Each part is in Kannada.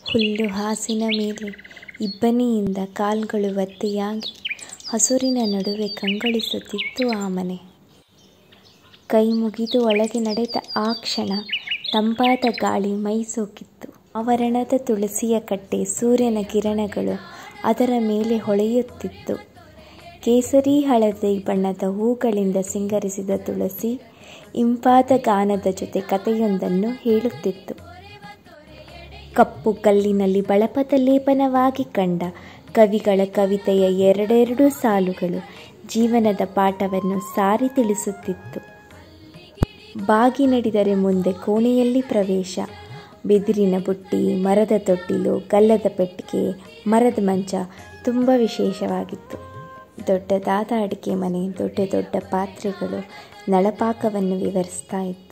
ಹುಲ್ಲು ಹಾಸಿನ ಮೇಲೆ ಇಬ್ಬನಿಯಿಂದ ಕಾಲ್ಗಳು ಒತ್ತೆಯಾಗಿ ಹಸುರಿನ ನಡುವೆ ಕಂಗೊಳಿಸುತ್ತಿತ್ತು ಆ ಮನೆ ಕೈ ಮುಗಿದು ಒಳಗೆ ನಡೆದ ಆ ಕ್ಷಣ ತಂಪಾದ ಗಾಳಿ ಮೈ ಸೋಕಿತ್ತು ಆವರಣದ ತುಳಸಿಯ ಕಟ್ಟೆ ಸೂರ್ಯನ ಕಿರಣಗಳು ಅದರ ಮೇಲೆ ಹೊಳೆಯುತ್ತಿತ್ತು ಕೇಸರಿ ಹಳದಿ ಬಣ್ಣದ ಹೂಗಳಿಂದ ಸಿಂಗರಿಸಿದ ತುಳಸಿ ಇಂಪಾದ ಗಾನದ ಜೊತೆ ಕಥೆಯೊಂದನ್ನು ಹೇಳುತ್ತಿತ್ತು ಕಪ್ಪು ಕಲ್ಲಿನಲ್ಲಿ ಬಳಪದ ಲೇಪನವಾಗಿ ಕಂಡ ಕವಿಗಳ ಕವಿತೆಯ ಎರಡೆರಡು ಸಾಲುಗಳು ಜೀವನದ ಪಾಠವನ್ನು ಸಾರಿ ತಿಳಿಸುತ್ತಿತ್ತು ಬಾಗಿ ನಡೆದರೆ ಮುಂದೆ ಕೋಣೆಯಲ್ಲಿ ಪ್ರವೇಶ ಬಿದಿರಿನ ಬುಟ್ಟಿ ಮರದ ತೊಟ್ಟಿಲು ಗಲ್ಲದ ಪೆಟ್ಟಿಗೆ ಮರದ ಮಂಚ ತುಂಬ ವಿಶೇಷವಾಗಿತ್ತು ದೊಡ್ಡದಾದ ಅಡಿಕೆ ಮನೆ ದೊಡ್ಡ ದೊಡ್ಡ ಪಾತ್ರೆಗಳು ನಳಪಾಕವನ್ನು ವಿವರಿಸ್ತಾ ಇತ್ತು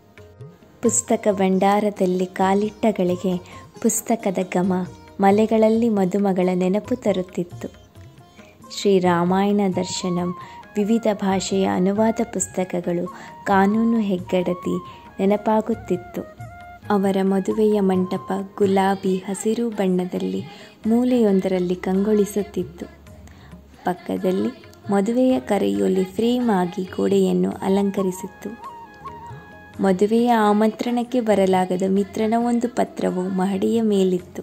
ಪುಸ್ತಕ ಭಂಡಾರದಲ್ಲಿ ಕಾಲಿಟ್ಟಗಳಿಗೆ ಪುಸ್ತಕದ ಘಮ ಮಲೆಗಳಲ್ಲಿ ಮದುಮಗಳ ನೆನಪು ತರುತ್ತಿತ್ತು ಶ್ರೀರಾಮಾಯಣ ದರ್ಶನಂ ವಿವಿಧ ಭಾಷೆಯ ಅನುವಾದ ಪುಸ್ತಕಗಳು ಕಾನೂನು ಹೆಗ್ಗಡತಿ ನೆನಪಾಗುತ್ತಿತ್ತು ಅವರ ಮದುವೆಯ ಮಂಟಪ ಗುಲಾಬಿ ಹಸಿರು ಬಣ್ಣದಲ್ಲಿ ಮೂಲೆಯೊಂದರಲ್ಲಿ ಕಂಗೊಳಿಸುತ್ತಿತ್ತು ಪಕ್ಕದಲ್ಲಿ ಮದುವೆಯ ಕರೆಯೊಲಿ ಫ್ರೇಮ್ ಆಗಿ ಗೋಡೆಯನ್ನು ಅಲಂಕರಿಸಿತ್ತು ಮದುವೆಯ ಆಮಂತ್ರಣಕ್ಕೆ ಬರಲಾಗದ ಮಿತ್ರನ ಒಂದು ಪತ್ರವು ಮಹಡಿಯ ಮೇಲಿತ್ತು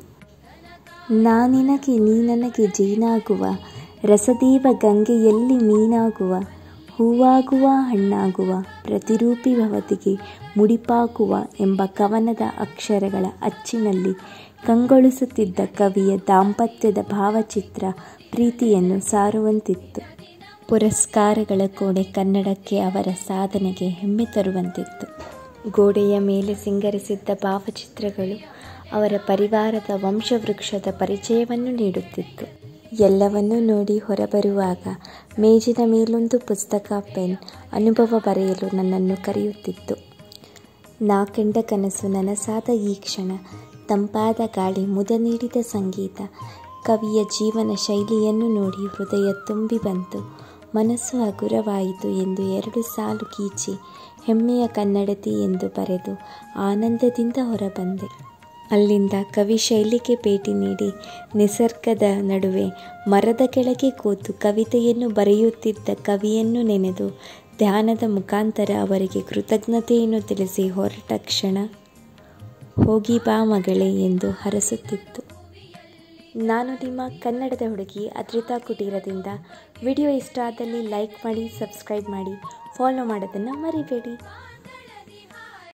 ನಾನಿನಗೆ ನೀ ನನಗೆ ಜೇನಾಗುವ ರಸದೇವ ಗಂಗೆಯಲ್ಲಿ ಮೀನಾಗುವ ಹೂವಾಗುವ ಹಣ್ಣಾಗುವ ಪ್ರತಿರೂಪಿ ಭವತಿಗೆ ಮುಡಿಪಾಗುವ ಎಂಬ ಕವನದ ಅಕ್ಷರಗಳ ಅಚ್ಚಿನಲ್ಲಿ ಕಂಗೊಳಿಸುತ್ತಿದ್ದ ಕವಿಯ ದಾಂಪತ್ಯದ ಭಾವಚಿತ್ರ ಪ್ರೀತಿಯನ್ನು ಸಾರುವಂತಿತ್ತು ಪುರಸ್ಕಾರಗಳ ಕೋಣೆ ಕನ್ನಡಕ್ಕೆ ಅವರ ಸಾಧನೆಗೆ ಹೆಮ್ಮೆ ತರುವಂತಿತ್ತು ಗೋಡೆಯ ಮೇಲೆ ಸಿಂಗರಿಸಿದ್ದ ಭಾವಚಿತ್ರಗಳು ಅವರ ಪರಿವಾರದ ವಂಶವೃಕ್ಷದ ಪರಿಚಯವನ್ನು ನೀಡುತ್ತಿತ್ತು ಎಲ್ಲವನ್ನೂ ನೋಡಿ ಹೊರಬರುವಾಗ ಮೇಜಿನ ಮೇಲೊಂದು ಪುಸ್ತಕ ಪೆನ್ ಅನುಭವ ಬರೆಯಲು ನನ್ನನ್ನು ಕರೆಯುತ್ತಿತ್ತು ನಾ ಕಂಡ ಕನಸು ನನಸಾದ ಈ ಕ್ಷಣ ತಂಪಾದ ಗಾಳಿ ಮುದ ನೀಡಿದ ಸಂಗೀತ ಕವಿಯ ಜೀವನ ಶೈಲಿಯನ್ನು ನೋಡಿ ಹೃದಯ ತುಂಬಿ ಬಂತು ಮನಸ್ಸು ಹಗುರವಾಯಿತು ಎಂದು ಎರಡು ಸಾಲು ಕೀಚಿ ಹೆಮ್ಮೆಯ ಕನ್ನಡತಿ ಎಂದು ಬರೆದು ಆನಂದದಿಂದ ಹೊರಬಂದೆ ಅಲ್ಲಿಂದ ಕವಿ ಶೈಲಿಗೆ ಭೇಟಿ ನೀಡಿ ನಿಸರ್ಗದ ನಡುವೆ ಮರದ ಕೆಳಗೆ ಕೂತು ಕವಿತೆಯನ್ನು ಬರೆಯುತ್ತಿದ್ದ ಕವಿಯನ್ನು ನೆನೆದು ಧ್ಯಾನದ ಮುಖಾಂತರ ಅವರಿಗೆ ಕೃತಜ್ಞತೆಯನ್ನು ತಿಳಿಸಿ ಹೊರಟ ಕ್ಷಣ ಹೋಗಿ ಬಾ ಮಗಳೇ ಎಂದು ಹರಸುತ್ತಿತ್ತು ನಾನು ನಿಮ್ಮ ಕನ್ನಡದ ಹುಡುಗಿ ಅದ್ರಿತಾ ಕುಟೀರದಿಂದ ವಿಡಿಯೋ ಇಷ್ಟ ಆದಲ್ಲಿ ಲೈಕ್ ಮಾಡಿ ಸಬ್ಸ್ಕ್ರೈಬ್ ಮಾಡಿ ಫಾಲೋ ಮಾಡೋದನ್ನು ಮರಿಬೇಡಿ